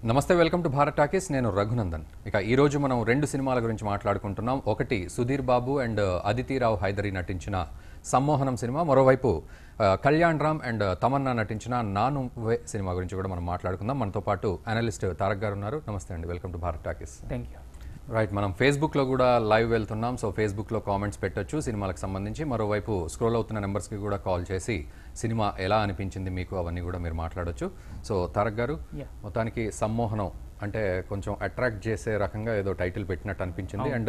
నమస్తే welcome to Bharat talkies నేను రఘునందన్ ఇక ఈ రోజు మనం రెండు సినిమాల గురించి మాట్లాడుకుంటున్నాం ఒకటి సుధీర్ బాబు అండ్ అదితిరావు హైదరి నటించిన సమ్మోహనం సినిమా మరోవైపు ఆ, కళ్యాణ్ రామ్ అండ్ తమన్నా నటించిన నాను వే సినిమా గురించి కూడా మనం మాట్లాడుకుందాం మనతో పాటు అనలిస్ట్ తారక్ గారు ఉన్నారు నమస్తే అండి welcome to Bharat talkies thank you right మనం ఫేస్బుక్లో కూడా లైవ్ వెళ్తున్నాం సో ఫేస్బుక్లో కామెంట్స్ పెట్టొచ్చు సినిమాలకు సంబంధించి మరోవైపు స్క్రోల్ అవుతున్న నెంబర్స్కి కూడా కాల్ చేసి సినిమా ఎలా అనిపించింది మీకు అవన్నీ కూడా మీరు మాట్లాడొచ్చు సో తారక్ గారు Yeah. మొత్తానికి సమ్మోహనం అంటే కొంచెం అట్రాక్ట్ చేసే రకంగా ఏదో టైటిల్ పెట్టినట్టు అనిపించింది అండ్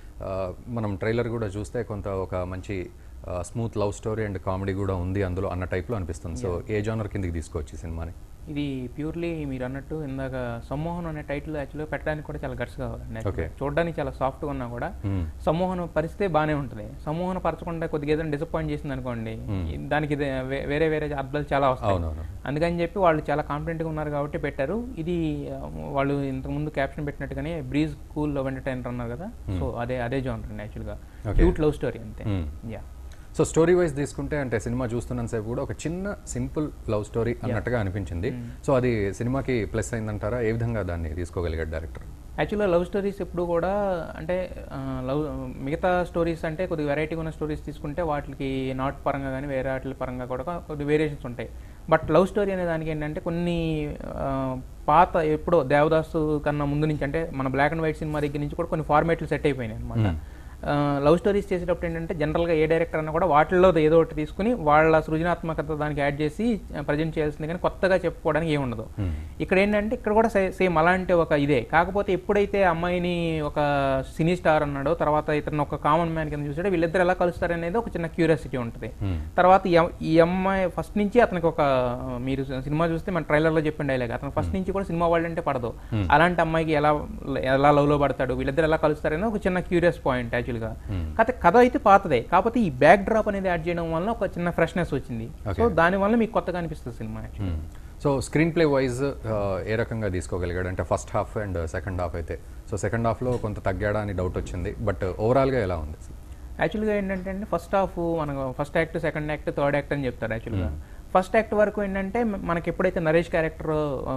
మనం ట్రైలర్ కూడా చూస్తే కొంత ఒక మంచి smooth love story and comedy కూడా ఉంది అందులో అన్న టైప్లో అనిపిస్తుంది సో ఏ జానర్ కిందకి తీసుకోవచ్చు ఈ సినిమాని ఇది ప్యూర్లీ మీరు అన్నట్టు ఇందాక సమ్మోహన్ అనే టైటిల్ యాక్చువల్గా పెట్టడానికి కూడా చాలా గట్స్ కావాలండి Okay. actually. చూడడానికి చాలా సాఫ్ట్గా ఉన్నా కూడా Hmm. సమ్మోహన పరిస్థితి బాగానే ఉంటుంది సమ్మోహన పరచకుండా కొద్దిగా ఏదైనా డిసప్పాయింట్ చేసింది అనుకోండి దానికి ఇది వే- వేరే వేరే అర్థాలు చాలా వస్తాయి అవునవును అందుకని చెప్పి వాళ్ళు చాలా కాన్ఫిడెంట్గా ఉన్నారు కాబట్టి పెట్టారు ఇది ఆ, వాళ్ళు ఇంతకుముందు క్యాప్షన్ పెట్టినట్టుగానే బ్రీజ్ కూల్ లవ్ ఎంటర్టైనర్ అన్నారు కదా సో అదే అదే జోనర్ అండి యాక్చువల్గా Okay. క్యూట్ లవ్ స్టోరీ అంతే Hmm. Ya so story wise తీసుకుంటే అంటే సినిమా చూస్తున్నంతసేపు కూడా ఒక చిన్న సింపుల్ లవ్ స్టోరీ అన్నట్టుగా అనిపించింది సో అది సినిమాకి ప్లస్ అయిందంటారా ఏ విధంగా దాన్ని తీసుకోగలిగాడు డైరెక్టర్ యాక్చువల్గా లవ్ స్టోరీస్ ఎప్పుడు కూడా అంటే లవ్ మిగతా స్టోరీస్ అంటే కొద్దిగా వెరైటీగా ఉన్న స్టోరీస్ తీసుకుంటే వాటికి నాట్ పరంగా కానీ వేరే వాటి పరంగా కూడా కొద్ది వేరియేషన్స్ ఉంటాయి బట్ లవ్ స్టోరీ అనే దానికి ఏంటంటే కొన్ని ఆ, పాత ఎప్పుడో దేవదాసు కన్నా ముందు నుంచి అంటే మన బ్లాక్ అండ్ వైట్ సినిమా దగ్గర నుంచి కూడా కొన్ని ఫార్మేట్లు సెట్ అయిపోయినాయి అనమాట లవ్ స్టోరీస్ చేసేటప్పుడు ఏంటంటే జనరల్గా ఏ డైరెక్టర్ అన్నా కూడా వాటిల్లో ఏదో ఒకటి తీసుకుని వాళ్ళ సృజనాత్మకత దానికి యాడ్ చేసి ప్రజెంట్ చేయాల్సింది కానీ కొత్తగా చెప్పుకోవడానికి ఏమి ఉండదు ఇక్కడ ఏంటంటే ఇక్కడ కూడా సేమ్ అలాంటి ఒక ఇదే కాకపోతే ఎప్పుడైతే అమ్మాయిని ఒక సినీ స్టార్ అన్నాడో తర్వాత ఇతను ఒక కామన్ మ్యాన్ కింద చూసాడో వీళ్ళిద్దరు ఎలా కలుస్తారు అనేది ఒక చిన్న క్యూరియాసిటీ ఉంటుంది తర్వాత ఈ అమ్- ఈ అమ్మాయి ఫస్ట్ నుంచి అతనికి ఒక మీరు సినిమా చూస్తే మన ట్రైలర్లో చెప్పిన డైలాగ్ అతను ఫస్ట్ నుంచి కూడా సినిమా వాళ్ళు అంటే పడదు అలాంటి అమ్మాయికి ఎలా ఎలా లవ్లో పడతాడు వీళ్ళిద్దరు ఎలా కలుస్తారని ఒక చిన్న క్యూరియస్ పాయింట్ యాక్చువల్గా కథ కథ అయితే పాతదే కాకపోతే ఈ బ్యాక్ డ్రాప్ అనేది యాడ్ చేయడం వల్ల ఒక చిన్న ఫ్రెష్నెస్ వచ్చింది సో దానివల్ల మీకు కొత్తగా అనిపిస్తుంది సినిమా actually so screenplay wise ఏ రకంగా తీసుకోగలిగాడు అంటే first half and second half అయితే సో సెకండ్ హాఫ్లో కొంత తగ్గాడా అని డౌట్ వచ్చింది బట్ ఓవరాల్గా ఎలా ఉంది యాక్చువల్గా ఏంటంటే అండి ఫస్ట్ హాఫ్ మనకు first act second act third act అని చెప్తారు యాక్చువల్గా ఫస్ట్ యాక్ట్ వరకు ఏంటంటే మ- మనకి ఎప్పుడైతే నరేష్ క్యారెక్టర్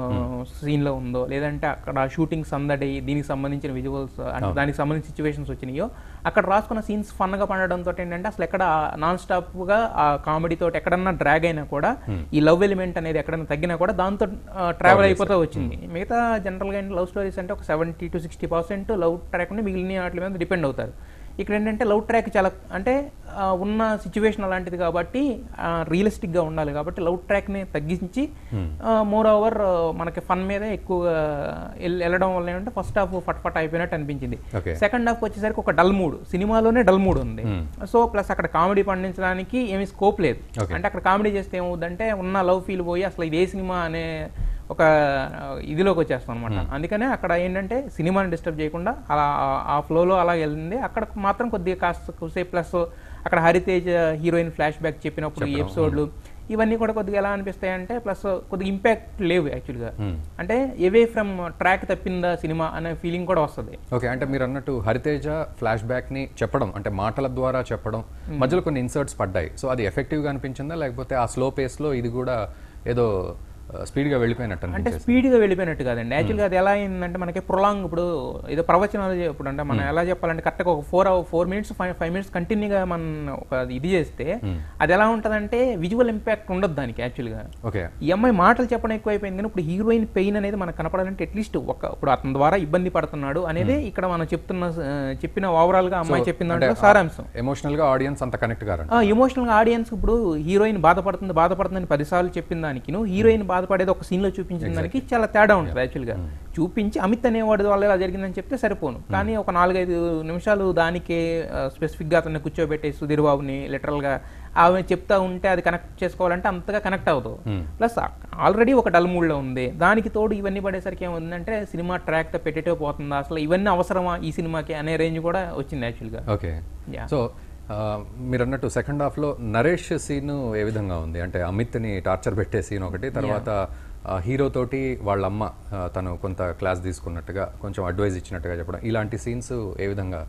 సీన్లో ఉందో లేదంటే అక్కడ షూటింగ్ సందడి దీనికి సంబంధించిన విజువల్స్ అంటే దానికి సంబంధించిన సిచ్యువేషన్స్ వచ్చినాయో అక్కడ రాసుకున్న సీన్స్ ఫన్గా పండడంతో ఏంటంటే అసలు ఎక్కడ నాన్ స్టాప్గా ఆ కామెడీ తోటి ఎక్కడన్నా డ్రాగ్ అయినా కూడా ఈ లవ్ ఎలిమెంట్ అనేది ఎక్కడన్నా తగ్గినా కూడా దాంతో ట్రావెల్ అయిపోతూ వచ్చింది మిగతా జనరల్గా లవ్ స్టోరీస్ అంటే ఒక seventy to sixty percent love track మిగిలిన వాటి మీద డిపెండ్ అవుతారు ఇక్కడ ఏంటంటే లవ్ ట్రాక్ చాలా అంటే ఆ, ఉన్న సిచ్యువేషన్ అలాంటిది కాబట్టి రియలిస్టిక్గా ఉండాలి కాబట్టి లవ్ ట్రాక్ని తగ్గించి మోర్ ఓవర్ మనకి ఫన్ మీదే ఎక్కువగా ఎల్- వెళ్ళడం వల్ల ఏంటంటే ఫస్ట్ హాఫ్ ఫట్ ఫట్ అయిపోయినట్టు అనిపించింది ఓకే సెకండ్ హాఫ్ వచ్చేసరికి ఒక డల్ మూడ్ సినిమాలోనే డల్ మూడ్ ఉంది సో ప్లస్ అక్కడ కామెడీ పండించడానికి ఏమీ స్కోప్ లేదు Okay. అంటే అక్కడ కామెడీ చేస్తే ఏమవుతుందంటే ఉన్న లవ్ ఫీల్ పోయి అసలు ఇది ఏ సినిమా అనే ఒక ఆ, ఇదిలోకి వచ్చేస్తాం అనమాట అందుకనే అక్కడ ఏంటంటే సినిమాని డిస్టర్బ్ చేయకుండా అలా ఆ- ఆ ఫ్లోలో అలా వెళ్ళింది అక్కడ మాత్రం కొద్దిగా కాస్త కొద్దిసేపు ప్లస్ అక్కడ హరితేజ్ హీరోయిన్ ఫ్లాష్ బ్యాక్ చెప్పినప్పుడు ఈ ఎపిసోడ్లు ఇవన్నీ కూడా కొద్దిగా ఎలా అనిపిస్తాయి అంటే ప్లస్ కొద్దిగా ఇంపాక్ట్ లేవు యాక్చువల్గా అంటే ఎవే ఫ్రమ్ ట్రాక్ తప్పిందా సినిమా అనే ఫీలింగ్ కూడా వస్తుంది ఓకే అంటే మీరు అన్నట్టు హరితేజ ఫ్లాష్ బ్యాక్ని చెప్పడం అంటే మాటల ద్వారా చెప్పడం మధ్యలో కొన్ని ఇన్సర్ట్స్ పడ్డాయి సో అది ఎఫెక్టివ్గా అనిపించిందా లేకపోతే ఆ స్లో పేస్లో ఇది కూడా ఏదో స్పీడ్గా వెళ్ళిపోయినట్టు అంటే అనిపించింది స్పీడ్గా వెళ్ళిపోయినట్టు కాదండి యాక్చువల్గా అది ఎలా అయిందంటే మనకి ప్రొలాంగ్ ఇప్పుడు ఏదో ప్రవచనాలు చే- ఇప్పుడు అంటే మనం ఎలా చెప్పాలంటే కరెక్ట్గా ఒక four four minutes five five minutes కంటిన్యూగా మనం ఒక ఇది చేస్తే అది ఎలా ఉంటుందంటే విజువల్ ఇంపాక్ట్ ఉండదు దానికి యాక్చువల్గా ఓకే ఈ అమ్మాయి మాటలు చెప్పడం ఎక్కువైపోయింది కానీ ఇప్పుడు హీరోయిన్ పెయిన్ అనేది మనకు కనపడాలంటే అట్లీస్ట్ ఒక ఇప్పుడు అతని ద్వారా ఇబ్బంది పడుతున్నాడు అనేది ఇక్కడ మనం చెప్తున్న ఆ, చెప్పిన ఓవరాల్ గా అమ్మాయి చెప్పిన దాంట్లో సారాంశం ఎమోషనల్గా ఆడియన్స్ అంత కనెక్ట్ కారండి ఎమోషనల్ ఆడియన్స్ ఇప్పుడు హీరోయిన్ బాధపడుతుంది బాధపడుతుందని పదిసార్లు చెప్పిన దానికి హీరోయిన్ బాధపడేది ఒక సీన్ లో చూపించిన దానికి చాలా తేడా ఉంటుంది యాక్చువల్ గా చూపించి అమిత్ అనేవాడు వల్ల ఇలా జరిగిందని చెప్తే సరిపోను కానీ ఒక నాలుగైదు నిమిషాలు దానికే స్పెసిఫిక్ గా అతన్ని కూర్చోబెట్టి సుధీర్ బాబుని లిటరల్ గా ఆమె చెప్తా ఉంటే అది కనెక్ట్ చేసుకోవాలంటే అంతగా కనెక్ట్ అవ్వదు ప్లస్ ఆల్రెడీ ఒక డల్ మూడ్ లో ఉంది దానికి తోడు ఇవన్నీ పడేసరికి ఏముందంటే సినిమా ట్రాక్ తో పెట్టేటే పోతుందా అసలు ఇవన్నీ అవసరమా ఈ సినిమాకి అనే రేంజ్ కూడా వచ్చింది యాక్చువల్ గా ఓకే Yeah. సో ఆ, మీరు అన్నట్టు సెకండ్ హాఫ్లో నరేష్ సీన్ ఏ విధంగా ఉంది అంటే అమిత్ని టార్చర్ పెట్టే సీన్ ఒకటి తర్వాత ఆ, హీరో తోటి వాళ్ళ అమ్మ ఆ, తను కొంత క్లాస్ తీసుకున్నట్టుగా కొంచెం అడ్వైజ్ ఇచ్చినట్టుగా చెప్పడం ఇలాంటి సీన్స్ ఏ విధంగా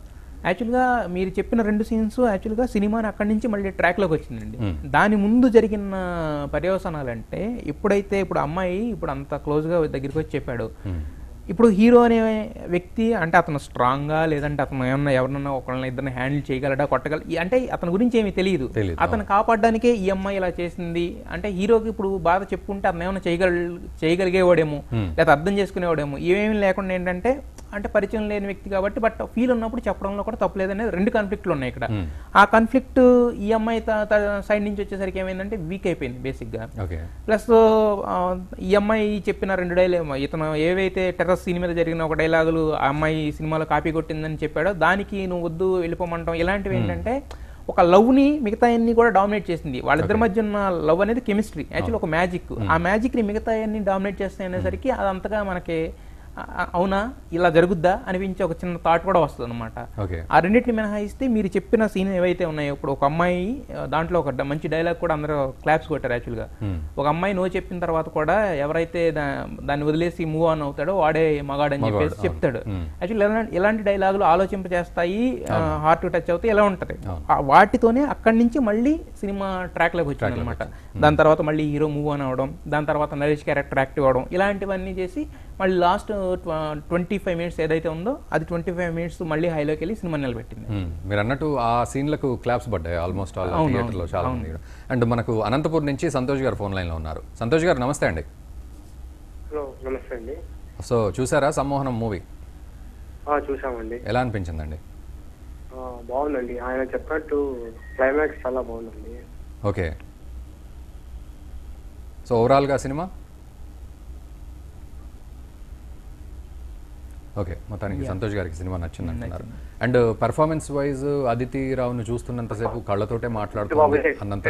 యాక్చువల్గా మీరు చెప్పిన రెండు సీన్స్ యాక్చువల్గా సినిమాని అక్కడి నుంచి మళ్ళీ ట్రాక్లోకి వచ్చిందండి Hmm. దాని ముందు జరిగిన పర్యవసానాలంటే ఎప్పుడైతే ఇప్పుడు అమ్మాయి ఇప్పుడు అంత క్లోజ్గా దగ్గరికి వచ్చి చెప్పాడు Hmm. ఇప్పుడు హీరో అనే వ్యక్తి అంటే అతను స్ట్రాంగ్గా లేదంటే అతను ఏమన్నా ఎవరన్నా ఒకళ్ళని ఇద్దరిని హ్యాండిల్ చేయగలడా కొట్టగల ఈ- అంటే అతని గురించి ఏమీ తెలియదు తెలీదు, అతను కాపాడడానికే ఈ అమ్మాయి ఇలా చేసింది అంటే హీరోకి ఇప్పుడు బాధ చెప్పుకుంటే అతను ఏమైనా చేయగల చేయగలిగేవాడేమో Hmm. లేదా అర్థం చేసుకునేవాడేమో ఏమేమి లేకుండా ఏంటంటే అంటే పరిచయం లేని వ్యక్తి కాబట్టి బట్ ఫీల్ ఉన్నప్పుడు చెప్పడంలో కూడా తప్పలేదనేది రెండు కాన్ఫ్లిక్ట్లు ఉన్నాయి ఇక్కడ Hmm. ఆ కాన్ఫ్లిక్ట్ ఈ అమ్మాయి సైడ్ నుంచి వచ్చేసరికి ఏమైందంటే వీక్ అయిపోయింది బేసిక్గా ఓకే ప్లస్ ఆ, ఈ అమ్మాయి చెప్పిన రెండు డైలాగ్ ఇతను ఏవైతే టెర్రస్ సీన్ మీద జరిగిన ఒక డైలాగులు ఆ అమ్మాయి సినిమాలో కాపీ కొట్టిందని చెప్పాడో దానికి నువ్వు వద్దు వెళ్ళిపోమంటాం ఇలాంటివి ఏంటంటే ఒక లవ్ ని మిగతా అన్ని కూడా డామినేట్ చేసింది వాళ్ళిద్దరి మధ్య ఉన్న లవ్ అనేది కెమిస్ట్రీ యాక్చువల్ ఒక మ్యాజిక్ ఆ మ్యాజిక్ ని మిగతా అన్ని డామినేట్ చేస్తాయి అనేసరికి అది అంతగా మనకి ఆ, ఆ, అవునా ఇలా జరుగుద్దా అనిపించే ఒక చిన్న థాట్ కూడా వస్తుంది అనమాట ఓకే ఆ రెండింటిని మినహాయిస్తే మీరు చెప్పిన సీన్ ఏవైతే ఉన్నాయో ఇప్పుడు ఒక అమ్మాయి ఆ, దాంట్లో ఒక డ- మంచి డైలాగ్ కూడా అందరూ క్లాప్స్ కొట్టారు యాక్చువల్గా Hmm. ఒక అమ్మాయి నో చెప్పిన తర్వాత కూడా ఎవరైతే దా- దాన్ని వదిలేసి మూవ్ ఆన్ అవుతాడో వాడే మగాడని మగాడు, చెప్పేసి అవును. చెప్తాడు Hmm. యాక్చువల్లీ ఇలాంటి ఇలాంటి డైలాగులు ఆలోచింపజేస్తాయి హార్ట్ టచ్ అవుతాయి ఎలా ఉంటది అవును. ఆ వాటితోనే అక్కడి నుంచి మళ్ళీ సినిమా ట్రాక్ లోకి వచ్చింది అనమాట దాని తర్వాత మళ్ళీ హీరో మూవ్ ఆన్ అవడం దాని తర్వాత నరేష్ క్యారెక్టర్ యాక్టివ్ అవడం ఇలాంటివన్నీ చేసి మళ్ళీ లాస్ట్ ట్వంటీ ఫైవ్ మినిట్స్ ఏదైతే ఉందో అది ట్వంటీ ఫైవ్ మినిట్స్ మళ్ళీ హైలోకి వెళ్ళి సినిమా నిలబెట్టింది మ్మ్. మీరు అన్నట్టు ఆ సీన్లకు క్లాప్స్ పడ్డాయి ఆల్మోస్ట్ ఆల్ అవును, థియేటర్లో చాలా మంది అండ్ మనకు అనంతపూర్ నుంచి సంతోష్ గారు ఫోన్ లైన్లో ఉన్నారు సంతోష్ గారు నమస్తే అండి హలో నమస్తే అండి సో చూసారా సమ్మోహనం మూవీ ఆ, చూసామండి ఎలా అనిపించిందండి ఆ, బాగుందండి ఆయన చెప్పినట్టు క్లైమాక్స్ చాలా బాగుందండి ఓకే సో ఓవరాల్గా సినిమా ఓకే మొత్తానికి సంతోష్ గారికి సినిమా నచ్చింది అంటున్నారు అండ్ పర్ఫార్మెన్స్ వైజ్ అదితి రావును చూస్తున్నంతసేపు కళ్ళతోటే మాట్లాడుతుంది అన్నంత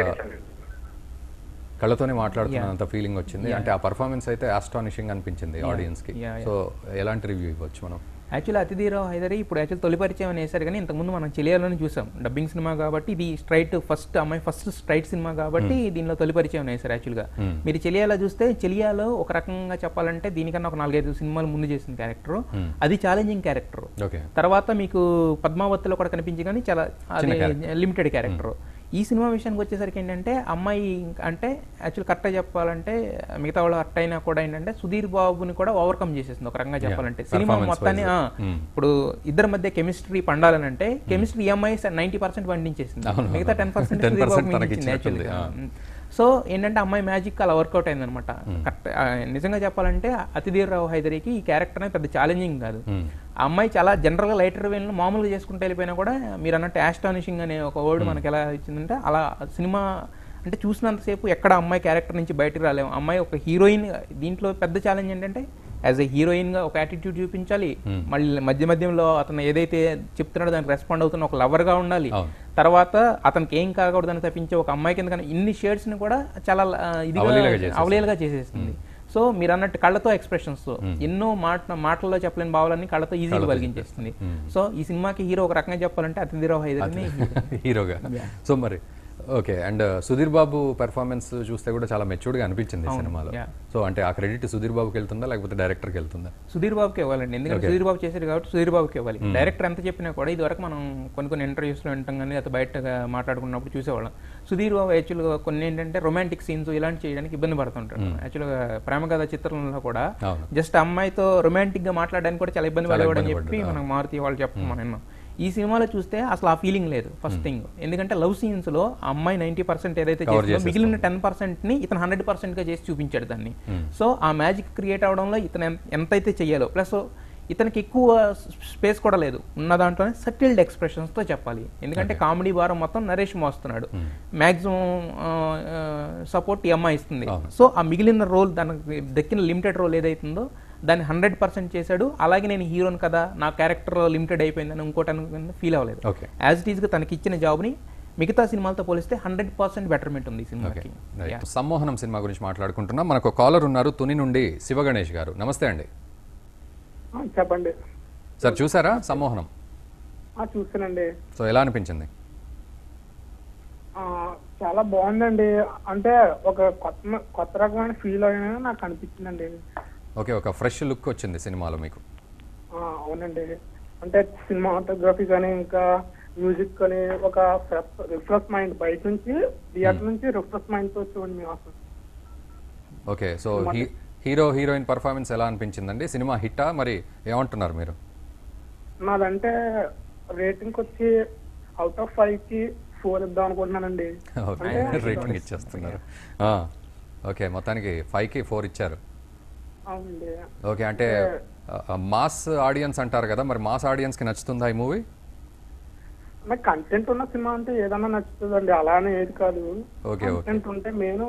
కళ్ళతోనే మాట్లాడుతున్నంత ఫీలింగ్ వచ్చింది అంటే ఆ పర్ఫార్మెన్స్ అయితే ఆస్టానిషింగ్ అనిపించింది ఆడియన్స్ కి yeah, సో ఎలాంటి రివ్యూ ఇవ్వచ్చు మనం యాక్చువల్లీ అతిథిరావు హైదరి ఇప్పుడు యాక్చువల్ తొలి పరిచయం అని వేశారు కానీ ఇంతకుముందు మనం చెలియాలోనే చూసాం డబ్బింగ్ సినిమా కాబట్టి ఇది స్ట్రైట్ ఫస్ట్ అమ్మాయి ఫస్ట్ స్ట్రైట్ సినిమా కాబట్టి దీనిలో తొలి పరిచయం వేశారు యాక్చువల్గా Hmm. మీరు చెలియాలో చూస్తే చెలియాలో ఒక రకంగా చెప్పాలంటే దీనికన్నా ఒక నాలుగైదు సినిమాలు ముందు చేసిన క్యారెక్టర్ Hmm. అది ఛాలెంజింగ్ క్యారెక్టర్ ఓకే తర్వాత మీకు పద్మావతిలో కూడా కనిపించి కానీ చాలా అది లిమిటెడ్ క్యారెక్టర్ ఈ సినిమా విషయానికి వచ్చేసరికి ఏంటంటే అమ్మాయి ఇంక- అంటే యాక్చువల్ కరెక్ట్గా చెప్పాలంటే మిగతా వాళ్ళు కరెక్ట్ అయినా కూడా ఏంటంటే సుధీర్ బాబుని కూడా ఓవర్కమ్ చేసేసింది ఒక రకంగా చెప్పాలంటే సినిమా performance మొత్తాన్ని wise. ఆ, Hmm. ఇప్పుడు ఇద్దరి మధ్య కెమిస్ట్రీ పండాలని అంటే కెమిస్ట్రీ ఈఎంఐ నైన్టీ పర్సెంట్ పండించేసింది అవును. మిగతా టెన్ పర్సెంట్ 10% తనకి ఇచ్చినట్టుంది, ఆ. సో ఏంటంటే అమ్మాయి మ్యాజిక్ అలా వర్కౌట్ అయిందనమాట కరెక్ట్ ఆ, నిజంగా చెప్పాలంటే అతిథీర్ రావు హైదరికి ఈ క్యారెక్టర్ అనేది పెద్ద ఛాలెంజింగ్ కాదు మ్మ్. ఆ అమ్మాయి చాలా జనరల్గా లైటర్ వేలో మామూలుగా చేసుకుంటూ వెళ్ళిపోయినా కూడా మీరు అన్నట్టు యాస్టానిషింగ్ అనే ఒక వర్డ్ మనకి ఎలా ఇచ్చిందంటే అలా సినిమా అంటే చూసినంతసేపు ఎక్కడ అమ్మాయి క్యారెక్టర్ నుంచి బయటకు రాలేము అమ్మాయి ఒక హీరోయిన్ దీంట్లో పెద్ద ఛాలెంజ్ ఏంటంటే యాజ్ ఎ హీరోయిన్గా ఒక యాటిట్యూడ్ చూపించాలి మళ్ళీ మధ్య మధ్యంలో అతను ఏదైతే చెప్తున్నాడో దానికి రెస్పాండ్ అవుతున్న ఒక లవర్గా ఉండాలి అవును. తర్వాత అతనికి ఏం కాకూడదని తప్పించే ఒక అమ్మాయి కింద కానీ ఇన్ని షేడ్స్ని కూడా చాలా ఆ, ఇదిగా అవలీలగా చేసేసింది. అవలీలగా చేసేస్తుంది సో మీరు అన్నట్టు కళ్ళతో ఎక్స్ప్రెషన్స్ ఎన్నో మాట మాటల్లో చెప్పలేని భావాలన్నీ కళ్ళతో ఈజీగా కలిగించేస్తుంది సో ఈ సినిమాకి హీరో ఒక రకంగా చెప్పాలంటే అతిథిరావు హైదర్ని హీరోగా సో మరి okay and Sudheer Babu performance చూస్తే కూడా చాలా మెచ్యూర్డ్ గా అనిపించింది ఈ సినిమాలో yeah. సో అంటే ఆ క్రెడిట్ సుధీర్ బాబుకి వెళ్తుందా లేకపోతే డైరెక్టర్ కి వెళ్తుందా సుధీర్ బాబుకి ఇవ్వాలండి ఎందుకంటే సుధీర్ బాబు చేశారు కాబట్టి సుధీర్ బాబుకి ఇవ్వాలి డైరెక్టర్ ఎంత చెప్పినా కూడా ఇది వరకు మనం కొన్ని కొన్ని ఇంటర్వ్యూస్లో వింటాం కానీ లేదా బయట మాట్లాడుకున్నప్పుడు చూసేవాళ్ళం సుధీర్ బాబు యాక్చువల్గా కొన్ని ఏంటంటే రొమాంటిక్ సీన్స్ ఇలాంటి చేయడానికి ఇబ్బంది పడుతుంటాడు యాక్చువల్గా ప్రేమ కథ చిత్రంలో కూడా అవును జస్ట్ అమ్మాయితో రొమాంటిక్ గా మాట్లాడడానికి కూడా చాలా ఇబ్బంది పడేవాడు అని ఇబ్బంది చెప్పి మనకు మారుతి వాళ్ళు చెప్పడం మనం విన్నాం. ఈ సినిమాలో చూస్తే అసలు ఆ ఫీలింగ్ లేదు ఫస్ట్ థింగ్ ఎందుకంటే లవ్ సీన్స్ లో ఆ అమ్మాయి నైన్టీ పర్సెంట్ ఏదైతే Cover చేసిందో చేసేస్తుంది. మిగిలిన టెన్ పర్సెంట్ ని ఇతను హండ్రెడ్ పర్సెంట్ గా చేసి చూపించాడు దాన్ని సో ఆ మ్యాజిక్ క్రియేట్ అవడంలో ఇతను ఎంత- ఎంతైతే చెయ్యాలో ప్లస్ ఇతనికి ఎక్కువ స్పేస్ కూడా లేదు ఉన్న దాంట్లోనే సటిల్డ్ ఎక్స్ప్రెషన్స్ తో చెప్పాలి ఎందుకంటే కామెడీ భారం మొత్తం నరేష్ మోస్తున్నాడు మాక్సిమం సపోర్ట్ ఈ అమ్మాయి ఇస్తుంది అవును. సో ఆ మిగిలిన రోల్ దానికి దక్కిన లిమిటెడ్ రోల్ ఏదైతుందో దాన్ని హండ్రెడ్ పర్సెంట్ చేశాడు అలాగే నేను హీరోని కదా నా క్యారెక్టర్ లిమిటెడ్ అయిపోయిందని ఇంకోటి అనుకుని ఫీల్ అవ్వలేదు ఓకే యాజ్ ఇట్ ఈస్గా తనకి ఇచ్చిన జాబ్ని మిగతా సినిమాలతో పోలిస్తే హండ్రెడ్ పర్సెంట్ బెటర్మెంట్ ఉంది ఈ ఓకే సినిమాకి రైట్ సమ్మోహనం సినిమా గురించి మాట్లాడుకుంటున్నాం మనకు కాలర్ ఉన్నారు తుని నుండి శివ గణేష్ గారు నమస్తే అండి ఆ, చెప్పండి సార్ చూసారా సమ్మోహనం ఆ, చూస్తానండి సో ఎలా అనిపించింది ఆ, చాలా బాగుందండి అంటే ఒక కొత్త కొత్త రకమైన ఫీల్ అయినా నాకు అనిపించిందండి ఓకే ఒక ఫ్రెష్ లుక్ వచ్చింది సినిమాలో మీకు ఆ, అవునండి అంటే సినిమాటోగ్రఫీ కానీ ఇంకా మ్యూజిక్ కానీ ఒక రిఫ్రెష్ మైండ్ బయట నుంచి థియేటర్ నుంచి రిఫ్రెష్ మైండ్ తో చూడండి మేము అసలు okay so he hero heroine performance ఎలా అనిపించిందండి సినిమా హిట్టా మరి ఏమంటున్నారు మీరు నాదంటే రేటింగ్ వచ్చి అవుట్ ఆఫ్ ఫైవ్ కి ఫోర్ ఇద్దాం అనుకుంటున్నానండి ఓకే రేటింగ్ ఇచ్చేస్తున్నారు ఆ, ఓకే మొత్తానికి ఫైవ్కి ఫోర్ ఇచ్చారు అవునండి ఓకే అంటే మాస్ ఆడియన్స్ అంటారు కదా మరి మాస్ ఆడియన్స్కి నచ్చుతుందా ఈ మూవీ నాకు కంటెంట్ ఉన్న సినిమా అంటే ఏదన్నా నచ్చుతుందండి అలానే ఏది కాదు ఓకే, ఓకే. కంటెంట్ ఉంటే నేను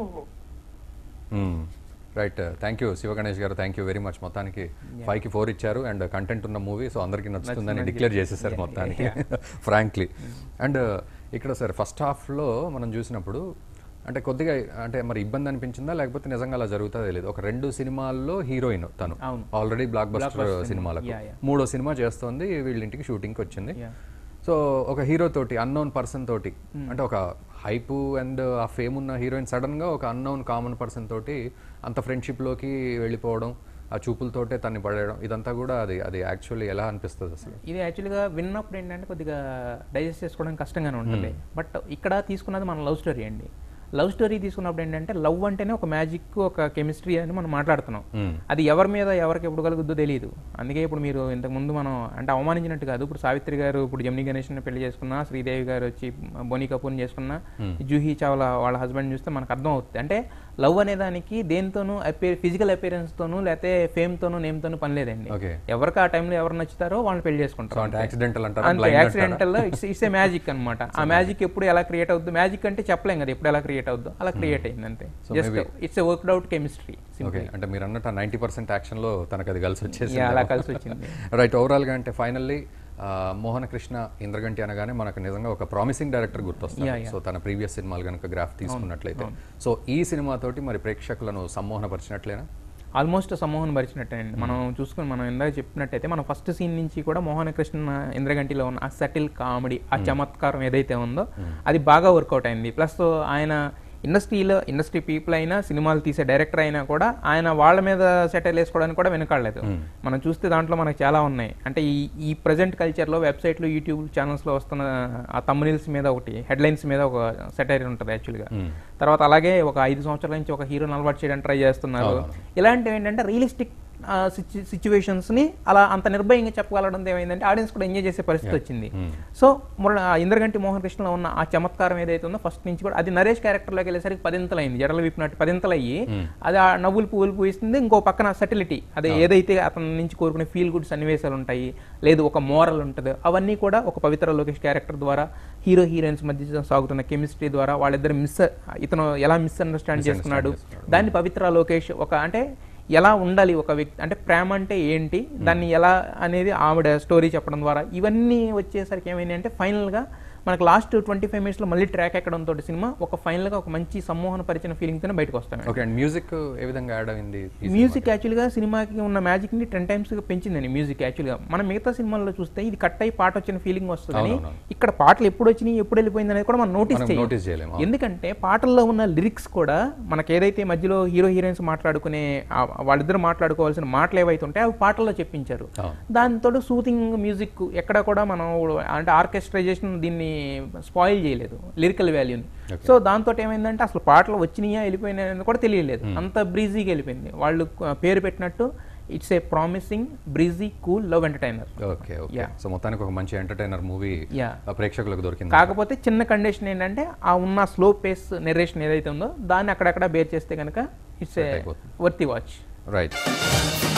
right thank you Shiva Ganesh గారు థ్యాంక్ యూ వెరీ మచ్ మొత్తానికి ఫైవ్కి ఫోర్ ఇచ్చారు అండ్ కంటెంట్ ఉన్న మూవీ సో అందరికీ నచ్చుతుందని డిక్లేర్ చేసేసారు మొత్తానికి ఫ్రాంక్లీ అండ్ ఇక్కడ సార్ ఫస్ట్ హాఫ్లో మనం చూసినప్పుడు అంటే కొద్దిగా అంటే మరి ఇబ్బంది అనిపించిందా లేకపోతే నిజంగా అలా జరుగుతుందో తెలియదు ఒక రెండు సినిమాల్లో హీరోయిన్ తను అవును. ఆల్రెడీ బ్లాక్ బస్టర్ Blockbuster సినిమాలకు Yeah, yeah. మూడో సినిమా చేస్తోంది వీళ్ళ ఇంటికి షూటింగ్కి వచ్చింది Yeah. సో ఒక హీరో తోటి అన్నోన్ పర్సన్ తోటి అంటే ఒక హైప్ అండ్ ఆ ఫేమ్ ఉన్న హీరోయిన్ సడన్ గా ఒక అన్నోన్ కామన్ పర్సన్ తోటి అంత ఫ్రెండ్షిప్ లోకి వెళ్ళిపోవడం ఆ చూపులతోటే తన్ని పడేయడం ఇదంతా కూడా అది అది యాక్చువల్లీ ఎలా అనిపిస్తుంది అసలు ఇది యాక్చువల్గా విన్నప్పుడు ఏంటంటే కొద్దిగా డైజెస్ట్ చేసుకోవడానికి కష్టంగానే ఉంటుంది బట్ ఇక్కడ తీసుకున్నది మన లవ్ స్టోరీ అండి లవ్ స్టోరీ తీసుకున్నప్పుడు ఏంటంటే లవ్ అంటేనే ఒక మ్యాజిక్ ఒక కెమిస్ట్రీ అని మనం మాట్లాడుతున్నాం Hmm. అది ఎవరి మీద ఎవరికి ఎప్పుడు కలుగుద్దో తెలియదు అందుకే ఇప్పుడు మీరు ఇంతకు ముందు మనం అంటే అవమానించినట్టు కాదు ఇప్పుడు సావిత్రి గారు ఇప్పుడు జమ్ని గణేష్ని పెళ్లి చేసుకున్నా శ్రీదేవి గారు వచ్చి బోనీ కపూర్ని చేసుకున్నా జూహీ చావ్లా వాళ్ళ హస్బెండ్ చూస్తే మనకు అర్థం అవుతుంది అంటే లవ్ అనే దానికి దేనితోనూ అపేర్ ఫిజికల్ తోనూ లేకపోతే ఫేమ్తోనూ నేమ్తోనూ పని లేదండి ఓకే ఎవరికి ఆ టైంలో ఎవరు నచ్చుతారో వాళ్ళని పెళ్లి చేసుకుంటారు సో అంటే యాక్సిడెంటల్ అంటారా అంతే blind అంటారా? Accidental it's it's a magic అన్నమాట ఆ మ్యాజిక్ ఎప్పుడు ఎలా క్రియేట్ అవుద్దు మ్యాజిక్ అంటే చెప్పలేం కదా ఎప్పుడు ఎలా క్రియేట్ అవుద్దో అలా క్రియేట్ అయింది అంతే So just maybe- it's a worked out chemistry okay అంటే మీరు అన్నట్టు నైంటీ పర్సెంట్ యాక్షన్ లో తనకు అది కలిసి వచ్చేసి అలా కలిసి వచ్చింది రైట్ ఓవరాల్ గా అంటే ఫైనల్లీ మోహన కృష్ణ ఇంద్రగంటి అనగానే మనకు నిజంగా ఒక ప్రామిసింగ్ డైరెక్టర్ గుర్తొస్తుంది Yeah, yeah. సో తన ప్రీవియస్ సినిమాలు కనుక గ్రాఫ్ తీసుకున్నట్లయితే సో ఈ సినిమాతోటి మరి ప్రేక్షకులను సమ్మోహనపరిచినట్లేనా ఆల్మోస్ట్ సమూహం భరిచినట్టే అండి మనం చూసుకుని మనం ఇందాక చెప్పినట్టయితే మన ఫస్ట్ సీన్ నుంచి కూడా మోహన కృష్ణ ఇంద్రగంటిలో ఉన్న ఆ సటిల్ కామెడీ ఆ చమత్కారం ఏదైతే ఉందో అది బాగా వర్కౌట్ అయింది ప్లస్ ఆయన ఇండస్ట్రీలో ఇండస్ట్రీ పీపుల్ అయినా సినిమాలు తీసే డైరెక్టర్ అయినా కూడా ఆయన వాళ్ళ మీద సెటిల్ వేసుకోవడానికి కూడా వెనకాడలేదు మనం చూస్తే దాంట్లో మనకు చాలా ఉన్నాయి అంటే ఈ ఈ ప్రజెంట్ కల్చర్లో వెబ్సైట్లు యూట్యూబ్ ఛానల్స్లో వస్తున్న ఆ తమ్మునిల్స్ మీద ఒకటి హెడ్లైన్స్ మీద ఒక సెటైర్ ఉంటుంది యాక్చువల్గా తర్వాత అలాగే ఒక ఐదు సంవత్సరాల నుంచి ఒక హీరోని అలవాటు చేయడానికి ట్రై చేస్తున్నారు ఇలాంటివి ఏంటంటే రియలిస్టిక్ సిచ్యువేషన్స్ ని అలా అంత నిర్భయంగా చెప్పగలడం ఏమైందంటే ఆడియన్స్ కూడా ఎంజాయ్ చేసే పరిస్థితి వచ్చింది సో ముర- ఆ ఇంద్రగంటి మోహన్ కృష్ణలో ఉన్న ఆ చమత్కారం ఏదైతే ఉందో ఫస్ట్ నుంచి కూడా అది నరేష్ క్యారెక్టర్లోకి వెళ్ళేసరికి పదింతలు అయింది జడలు విప్పినట్టు పదింతలు అయ్యి అది ఆ నవ్వులు పువ్వులు పూయిస్తుంది ఇంకో పక్కన సటిలిటీ అదే ఏదైతే అతని నుంచి కోరుకునే ఫీల్ గుడ్ సన్నివేశాలు ఉంటాయి లేదు ఒక మోరల్ ఉంటుంది అవన్నీ కూడా ఒక పవిత్ర లోకేష్ క్యారెక్టర్ ద్వారా హీరో హీరోయిన్స్ మధ్య సాగుతున్న కెమిస్ట్రీ ద్వారా వాళ్ళిద్దరు మిస్ ఇతను ఎలా మిస్అండర్స్టాండ్ చేసుకున్నాడు దాన్ని పవిత్ర లోకేష్ ఒక అంటే ఎలా ఉండాలి ఒక వ్యక్తి అంటే ప్రేమ అంటే ఏంటి దాన్ని ఎలా అనేది ఆవిడ స్టోరీ చెప్పడం ద్వారా ఇవన్నీ వచ్చేసరికి ఏమైంది అంటే ఫైనల్గా మనకు లాస్ట్ ట్వంటీ ఫైవ్ మినిట్స్లో మళ్ళీ ట్రాక్ ఎక్కడంతో సినిమా ఒక ఫైనల్గా ఒక మంచి సమ్మోహన పరిచిన ఫీలింగ్తోనే బయటకు వస్తాం ఓకే అండ్ మ్యూజిక్ ఏ విధంగా యాడ్ అయింది ఈ మ్యూజిక్ యాక్చువల్గా సినిమాకి ఉన్న మ్యాజిక్ని టెన్ టైమ్స్ పెంచిందండి మ్యూజిక్ యాక్చువల్గా మనం మిగతా సినిమాల్లో చూస్తే ఇది కట్ అయి పాట వచ్చిన ఫీలింగ్ వస్తుంది కానీ అవునవును. ఇక్కడ పాటలు ఎప్పుడు వచ్చినాయి ఎప్పుడు వెళ్ళిపోయింది అనేది కూడా మనం నోటీస్ మనం చేయాలి నోటీస్ చేయలేము ఎందుకంటే పాటల్లో ఉన్న లిరిక్స్ కూడా మనకి ఏదైతే మధ్యలో హీరో హీరోయిన్స్ మాట్లాడుకునే ఆ వాళ్ళిద్దరు మాట్లాడుకోవాల్సిన మాటలు ఏవైతే ఉంటాయో అవి పాటల్లో చెప్పించారు అవును. దాంతో సూతింగ్ మ్యూజిక్ ఎక్కడ కూడా మనం అంటే ఆర్కెస్ట్రైజేషన్ దీన్ని స్పాయిల్ చేయలేదు లిరికల్ వాల్యూని సో దాంతో ఏమైందంటే అసలు పాటలు వచ్చినాయా వెళ్ళిపోయినాయా అనేది కూడా తెలియలేదు అంత బ్రీజీగా వెళ్ళిపోయింది వాళ్ళు ఆ, పేరు పెట్టినట్టు it's a promising breezy cool love entertainer okay okay Yeah. So మొత్తానికి ఒక మంచి ఎంటర్టైనర్ మూవీ Yeah. ప్రేక్షకులకు దొరికింది కాకపోతే చిన్న కండిషన్ ఏంటంటే ఆ ఉన్న స్లో పేస్ నెరేషన్ ఏదైతే ఉందో దాన్ని అక్కడక్కడ బేర్ చేస్తే కనుక ఇట్స్ ఏ అయిపోతుంది. వర్తి వాచ్ రైట్